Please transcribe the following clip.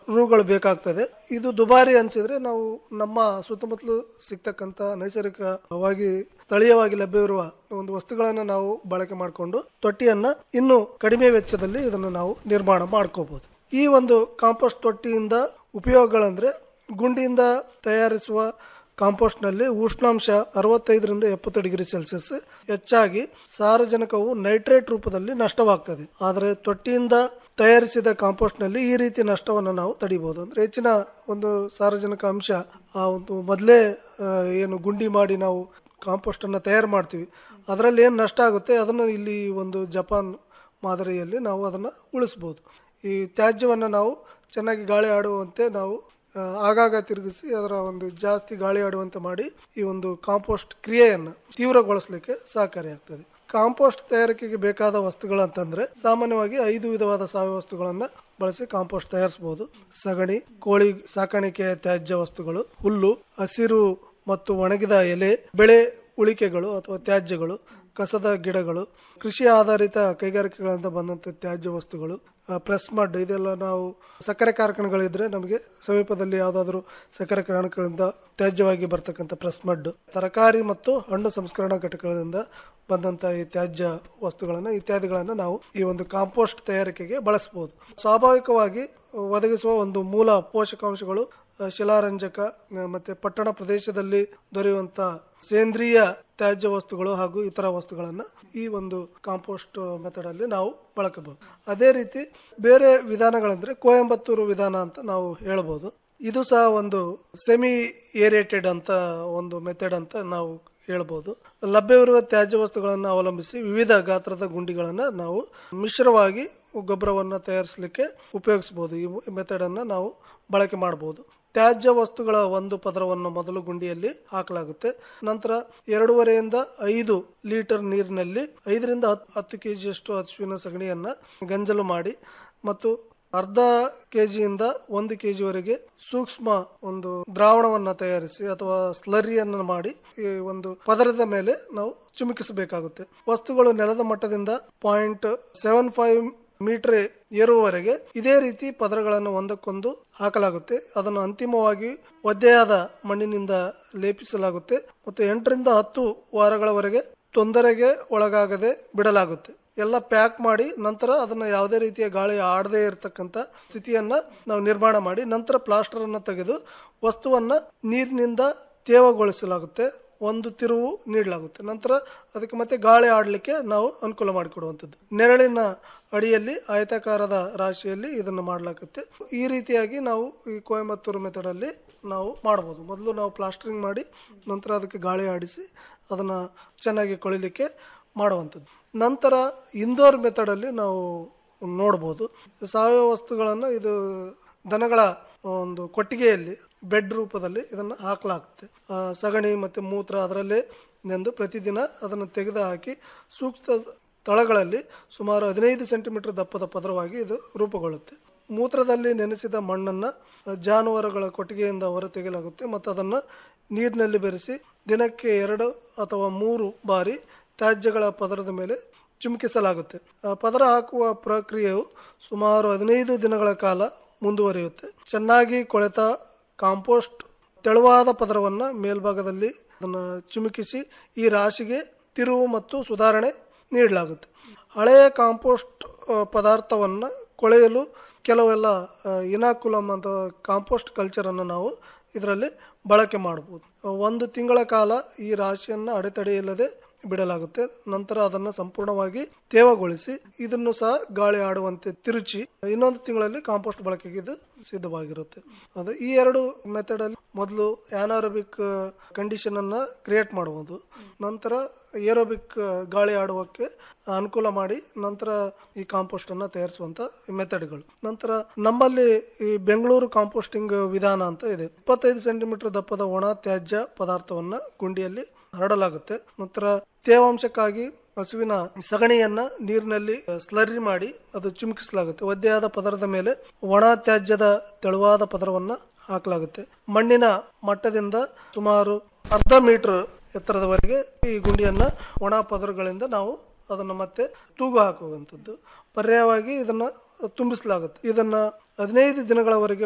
ರೂಗಳು ಬೇಕಾಗ್ತದೆ ಇದು ದುಬಾರಿ ಅನ್ಸಿದ್ರೆ ನಾವು ನಮ್ಮ ಸುತ್ತಮುತ್ತಲು ಸಿಗ್ತಕ್ಕಂಥ ನೈಸರ್ಗಿಕವಾಗಿ ಸ್ಥಳೀಯವಾಗಿ ಲಭ್ಯವಿರುವ ಒಂದು ವಸ್ತುಗಳನ್ನು ನಾವು ಬಳಕೆ ಮಾಡಿಕೊಂಡು ತೊಟ್ಟಿಯನ್ನ ಇನ್ನೂ ಕಡಿಮೆ ವೆಚ್ಚದಲ್ಲಿ ಇದನ್ನು ನಾವು ನಿರ್ಮಾಣ ಮಾಡ್ಕೋಬಹುದು ಈ ಒಂದು ಕಾಂಪೋಸ್ಟ್ ತೊಟ್ಟಿಯಿಂದ ಉಪಯೋಗಗಳಂದ್ರೆ ಗುಂಡಿಯಿಂದ ತಯಾರಿಸುವ ಕಾಂಪೋಸ್ಟ್ನಲ್ಲಿ ಉಷ್ಣಾಂಶ ಅರವತ್ತೈದರಿಂದ ಎಪ್ಪತ್ತು ಡಿಗ್ರಿ ಸೆಲ್ಸಿಯಸ್ ಹೆಚ್ಚಾಗಿ ಸಾರಜನಕವು ನೈಟ್ರೇಟ್ ರೂಪದಲ್ಲಿ ನಷ್ಟವಾಗ್ತದೆ ಆದರೆ ತೊಟ್ಟಿಯಿಂದ ತಯಾರಿಸಿದ ಕಾಂಪೋಸ್ಟ್ನಲ್ಲಿ ಈ ರೀತಿ ನಷ್ಟವನ್ನು ನಾವು ತಡಿಬಹುದು ಅಂದ್ರೆ ಹೆಚ್ಚಿನ ಒಂದು ಸಾರಜನಕ ಅಂಶ ಆ ಒಂದು ಮೊದಲೇ ಆ, ಏನು ಗುಂಡಿ ಮಾಡಿ ನಾವು ಕಾಂಪೋಸ್ಟ್ ಅನ್ನು ತಯಾರು ಮಾಡ್ತೀವಿ ಅದರಲ್ಲಿ ಏನು ನಷ್ಟ ಆಗುತ್ತೆ ಅದನ್ನು ಇಲ್ಲಿ ಒಂದು ಜಪಾನ್ ಮಾದರಿಯಲ್ಲಿ ನಾವು ಅದನ್ನು ಉಳಿಸ್ಬೋದು ಈ ತ್ಯಾಜ್ಯವನ್ನು ನಾವು ಚೆನ್ನಾಗಿ ಗಾಳಿ ಆಡುವಂತೆ ನಾವು ಆ, ಆಗಾಗ ತಿರುಗಿಸಿ ಅದರ ಒಂದು ಜಾಸ್ತಿ ಗಾಳಿ ಆಡುವಂತೆ ಮಾಡಿ ಈ ಒಂದು ಕಾಂಪೋಸ್ಟ್ ಕ್ರಿಯೆಯನ್ನು ತೀವ್ರಗೊಳಿಸಲಿಕ್ಕೆ ಸಹಕಾರಿಯಾಗ್ತದೆ ಕಾಂಪೋಸ್ಟ್ ತಯಾರಿಕೆಗೆ ಬೇಕಾದ ವಸ್ತುಗಳು ಅಂತಂದ್ರೆ ಸಾಮಾನ್ಯವಾಗಿ ಐದು ವಿಧವಾದ ಸಾವಯವ ವಸ್ತುಗಳನ್ನ ಬಳಸಿ ಕಾಂಪೋಸ್ಟ್ ತಯಾರಿಸಬಹುದು ಸಗಣಿ ಕೋಳಿ ಸಾಕಾಣಿಕೆಯ ತ್ಯಾಜ್ಯ ವಸ್ತುಗಳು ಹುಲ್ಲು ಹಸಿರು ಮತ್ತು ಒಣಗಿದ ಎಲೆ ಬೆಳೆ ಉಳಿಕೆಗಳು ಅಥವಾ ತ್ಯಾಜ್ಯಗಳು ಕಸದ ಗಿಡಗಳು ಕೃಷಿ ಆಧಾರಿತ ಕೈಗಾರಿಕೆಗಳಿಂದ ಬಂದಂಥ ತ್ಯಾಜ್ಯ ವಸ್ತುಗಳು ಪ್ರೆಸ್ ಮಡ್ ಇದೆಲ್ಲ ನಾವು ಸಕ್ಕರೆ ಕಾರ್ಖಾನೆಗಳಿದ್ರೆ ನಮಗೆ ಸಮೀಪದಲ್ಲಿ ಯಾವುದಾದ್ರೂ ಸಕ್ಕರೆ ಕಾರ್ಖಾನೆಗಳಿಂದ ತ್ಯಾಜ್ಯವಾಗಿ ಬರ್ತಕ್ಕಂಥ ಪ್ರೆಸ್ ಮಡ್ ತರಕಾರಿ ಮತ್ತು ಹಣ್ಣು ಸಂಸ್ಕರಣಾ ಘಟಕಗಳಿಂದ ಬಂದಂಥ ಈ ತ್ಯಾಜ್ಯ ವಸ್ತುಗಳನ್ನು ಇತ್ಯಾದಿಗಳನ್ನು ನಾವು ಈ ಒಂದು ಕಾಂಪೋಸ್ಟ್ ತಯಾರಿಕೆಗೆ ಬಳಸಬಹುದು ಸ್ವಾಭಾವಿಕವಾಗಿ ಒದಗಿಸುವ ಒಂದು ಮೂಲ ಪೋಷಕಾಂಶಗಳು ಆ, ಶಿಲಾರಂಜಕ ಆ, ಮತ್ತೆ ಪಟ್ಟಣ ಪ್ರದೇಶದಲ್ಲಿ ದೊರೆಯುವಂತ ಸೇಂದ್ರಿಯ ತ್ಯಾಜ್ಯ ವಸ್ತುಗಳು ಹಾಗೂ ಇತರ ವಸ್ತುಗಳನ್ನ ಈ ಒಂದು ಕಾಂಪೋಸ್ಟ್ ಮೆಥಡ್ ಅಲ್ಲಿ ನಾವು ಬಳಕಬಹುದು ಅದೇ ರೀತಿ ಬೇರೆ ವಿಧಾನಗಳಂದ್ರೆ ಕೊಯಂಬತ್ತೂರು ವಿಧಾನ ಅಂತ ನಾವು ಹೇಳ್ಬೋದು ಇದು ಸಹ ಒಂದು ಸೆಮಿ ಏರಿಯೇಟೆಡ್ ಅಂತ ಒಂದು ಮೆಥಡ್ ಅಂತ ನಾವು ಹೇಳ್ಬೋದು ಲಭ್ಯವಿರುವ ತ್ಯಾಜ್ಯ ವಸ್ತುಗಳನ್ನು ಅವಲಂಬಿಸಿ ವಿವಿಧ ಗಾತ್ರದ ಗುಂಡಿಗಳನ್ನು ನಾವು ಮಿಶ್ರವಾಗಿ ಗೊಬ್ಬರವನ್ನು ತಯಾರಿಸಲಿಕ್ಕೆ ಉಪಯೋಗಿಸಬಹುದು ಈ ಮೆಥಡ್ ಅನ್ನ ನಾವು ಬಳಕೆ ಮಾಡಬಹುದು ತ್ಯಾಜ್ಯ ವಸ್ತುಗಳ ಒಂದು ಪದರವನ್ನು ಮೊದಲು ಗುಂಡಿಯಲ್ಲಿ ಹಾಕಲಾಗುತ್ತೆ ನಂತರ ಎರಡೂವರೆಯಿಂದ ಐದು ಲೀಟರ್ ನೀರಿನಲ್ಲಿ ಐದರಿಂದ ಹತ್ತು ಹತ್ತು ಕೆಜಿಯಷ್ಟು ಹಸುವಿನ ಸಗಣಿಯನ್ನ ಗಂಜಲು ಮಾಡಿ ಮತ್ತು ಅರ್ಧ ಕೆಜಿಯಿಂದ ಒಂದು ಕೆಜಿವರೆಗೆ ಸೂಕ್ಷ್ಮ ಒಂದು ದ್ರಾವಣವನ್ನ ತಯಾರಿಸಿ ಅಥವಾ ಸ್ಲರಿಯನ್ನು ಮಾಡಿ ಈ ಒಂದು ಪದರದ ಮೇಲೆ ನಾವು ಚಿಮುಕಿಸಬೇಕಾಗುತ್ತೆ ವಸ್ತುಗಳು ನೆಲದ ಮಟ್ಟದಿಂದ ಪಾಯಿಂಟ್ ಸೆವೆನ್ ಫೈವ್ ಮೀಟರ್ ಏರುವವರೆಗೆ ಇದೇ ರೀತಿ ಪದರಗಳನ್ನು ಒಂದಕ್ಕೊಂದು ಹಾಕಲಾಗುತ್ತೆ ಅದನ್ನು ಅಂತಿಮವಾಗಿ ಒದ್ದೆಯಾದ ಮಣ್ಣಿನಿಂದ ಲೇಪಿಸಲಾಗುತ್ತೆ ಮತ್ತು ಎಂಟರಿಂದ ಹತ್ತು ವಾರಗಳವರೆಗೆ ತೊಂದರೆಗೆ ಒಳಗಾಗದೆ ಬಿಡಲಾಗುತ್ತೆ ಎಲ್ಲ ಪ್ಯಾಕ್ ಮಾಡಿ ನಂತರ ಅದನ್ನ ಯಾವುದೇ ರೀತಿಯ ಗಾಳಿ ಆಡದೇ ಇರತಕ್ಕಂತ ಸ್ಥಿತಿಯನ್ನ ನಾವು ನಿರ್ಮಾಣ ಮಾಡಿ ನಂತರ ಪ್ಲಾಸ್ಟರ್ ಅನ್ನ ತೆಗೆದು ವಸ್ತುವನ್ನ ನೀರಿನಿಂದ ತೇವಗೊಳಿಸಲಾಗುತ್ತೆ ಒಂದು ತಿರುವು ನೀಡಲಾಗುತ್ತೆ ನಂತರ ಅದಕ್ಕೆ ಮತ್ತೆ ಗಾಳಿ ಆಡಲಿಕ್ಕೆ ನಾವು ಅನುಕೂಲ ಮಾಡಿಕೊಡುವಂಥದ್ದು ನೆರಳಿನ ಅಡಿಯಲ್ಲಿ ಆಯತಾಕಾರದ ರಾಶಿಯಲ್ಲಿ ಇದನ್ನು ಮಾಡಲಾಗುತ್ತೆ ಈ ರೀತಿಯಾಗಿ ನಾವು ಈ ಕೊಯಂಬತ್ತೂರು ಮೆಥಡ್ ಅಲ್ಲಿ ನಾವು ಮಾಡಬಹುದು ಮೊದಲು ನಾವು ಪ್ಲಾಸ್ಟರಿಂಗ್ ಮಾಡಿ ನಂತರ ಅದಕ್ಕೆ ಗಾಳಿ ಆಡಿಸಿ ಅದನ್ನ ಚೆನ್ನಾಗಿ ಕೊಳಿಲಿಕ್ಕೆ ಮಾಡುವಂಥದ್ದು ನಂತರ ಇಂಡೋರ್ ಮೆಥಡ್ ಅಲ್ಲಿ ನಾವು ನೋಡ್ಬೋದು ಸಾವಯವ ವಸ್ತುಗಳನ್ನು ಇದು ದನಗಳ ಒಂದು ಕೊಟ್ಟಿಗೆಯಲ್ಲಿ ಬೆಡ್ ರೂಪದಲ್ಲಿ ಇದನ್ನು ಹಾಕಲಾಗುತ್ತೆ ಆ, ಸಗಣಿ ಮತ್ತು ಮೂತ್ರ ಅದರಲ್ಲೇ ನೆಂದು ಪ್ರತಿದಿನ ಅದನ್ನು ತೆಗೆದು ಹಾಕಿ ಸೂಕ್ತ ತಳಗಳಲ್ಲಿ ಸುಮಾರು ಹದಿನೈದು ಸೆಂಟಿಮೀಟರ್ ದಪ್ಪದ ಪದರವಾಗಿ ಇದು ರೂಪುಗೊಳ್ಳುತ್ತೆ ಮೂತ್ರದಲ್ಲಿ ನೆನೆಸಿದ ಮಣ್ಣನ್ನು ಜಾನುವಾರುಗಳ ಕೊಟ್ಟಿಗೆಯಿಂದ ಹೊರತೆಗೆಯಲಾಗುತ್ತೆ ಮತ್ತು ಅದನ್ನು ನೀರಿನಲ್ಲಿ ಬೆರೆಸಿ ದಿನಕ್ಕೆ ಎರಡು ಅಥವಾ ಮೂರು ಬಾರಿ ತ್ಯಾಜ್ಯಗಳ ಪದರದ ಮೇಲೆ ಚಿಮುಕಿಸಲಾಗುತ್ತೆ ಆ ಪದರ ಹಾಕುವ ಪ್ರಕ್ರಿಯೆಯು ಸುಮಾರು ಹದಿನೈದು ದಿನಗಳ ಕಾಲ ಮುಂದುವರಿಯುತ್ತೆ ಚೆನ್ನಾಗಿ ಕೊಳೆತ ಕಾಂಪೋಸ್ಟ್ ತೆಳುವಾದ ಪದರವನ್ನ ಮೇಲ್ಭಾಗದಲ್ಲಿ ಅದನ್ನು ಚಿಮುಕಿಸಿ ಈ ರಾಶಿಗೆ ತಿರುವು ಮತ್ತು ಸುಧಾರಣೆ ನೀಡಲಾಗುತ್ತೆ ಹಳೆಯ ಕಾಂಪೋಸ್ಟ್ ಆ, ಪದಾರ್ಥವನ್ನ ಕೊಳೆಯಲು ಕೆಲವೆಲ್ಲ ಇನಾಕುಲಮ್ ಅಂತ ಕಾಂಪೋಸ್ಟ್ ಕಲ್ಚರನ್ನು ನಾವು ಇದರಲ್ಲಿ ಬಳಕೆ ಮಾಡಬಹುದು ಒಂದು ತಿಂಗಳ ಕಾಲ ಈ ರಾಶಿಯನ್ನು ಅಡೆತಡೆಯಿಲ್ಲದೆ ಬಿಡಲಾಗುತ್ತೆ ನಂತರ ಅದನ್ನು ಸಂಪೂರ್ಣವಾಗಿ ತೇವಗೊಳಿಸಿ ಇದನ್ನು ಸಹ ಗಾಳಿ ಆಡುವಂತೆ ತಿರುಚಿ ಇನ್ನೊಂದು ತಿಂಗಳಲ್ಲಿ ಕಾಂಪೋಸ್ಟ್ ಬಳಕೆಗೆ ಇದು ಸಿದ್ಧವಾಗಿರುತ್ತೆ ಅದು ಈ ಎರಡು ಮೆಥಡ್ ಅಲ್ಲಿ ಮೊದಲು ಆನಾರೋಬಿಕ್ ಕಂಡೀಷನ್ ಅನ್ನ ಕ್ರಿಯೇಟ್ ಮಾಡುವುದು ನಂತರ ಏರೋಬಿಕ್ ಗಾಳಿ ಆಡುವಕ್ಕೆ ಅನುಕೂಲ ಮಾಡಿ ನಂತರ ಈ ಕಾಂಪೋಸ್ಟ್ ಅನ್ನ ತಯಾರಿಸುವಂತ ಮೆಥಡ್ಗಳು ನಂತರ ನಮ್ಮಲ್ಲಿ ಈ ಬೆಂಗಳೂರು ಕಾಂಪೋಸ್ಟಿಂಗ್ ವಿಧಾನ ಅಂತ ಇದೆ ಇಪ್ಪತ್ತೈದು ಸೆಂಟಿಮೀಟರ್ ದಪ್ಪದ ಒಣ ತ್ಯಾಜ್ಯ ಪದಾರ್ಥವನ್ನ ಗುಂಡಿಯಲ್ಲಿ ಹರಡಲಾಗುತ್ತೆ ನಂತರ ತೇವಾಂಶಕ್ಕಾಗಿ ಹಸುವಿನ ಸಗಣಿಯನ್ನ ನೀರಿನಲ್ಲಿ ಸ್ಲರ್ರಿ ಮಾಡಿ ಅದು ಚಿಮುಕಿಸಲಾಗುತ್ತೆ ಒದ್ದೆಯಾದ ಪದರದ ಮೇಲೆ ಒಣ ತ್ಯಾಜ್ಯದ ತೆಳುವಾದ ಪದರವನ್ನ ಹಾಕಲಾಗುತ್ತೆ ಮಣ್ಣಿನ ಮಟ್ಟದಿಂದ ಸುಮಾರು ಅರ್ಧ ಮೀಟರ್ ಎತ್ತರದವರೆಗೆ ಈ ಗುಂಡಿಯನ್ನ ಒಣ ಪದರಗಳಿಂದ ನಾವು ಅದನ್ನು ಮತ್ತೆ ತೂಗು ಹಾಕುವಂಥದ್ದು ಪರ್ಯಾಯವಾಗಿ ಇದನ್ನ ತುಂಬಿಸಲಾಗುತ್ತೆ ಇದನ್ನ ಹದಿನೈದು ದಿನಗಳವರೆಗೆ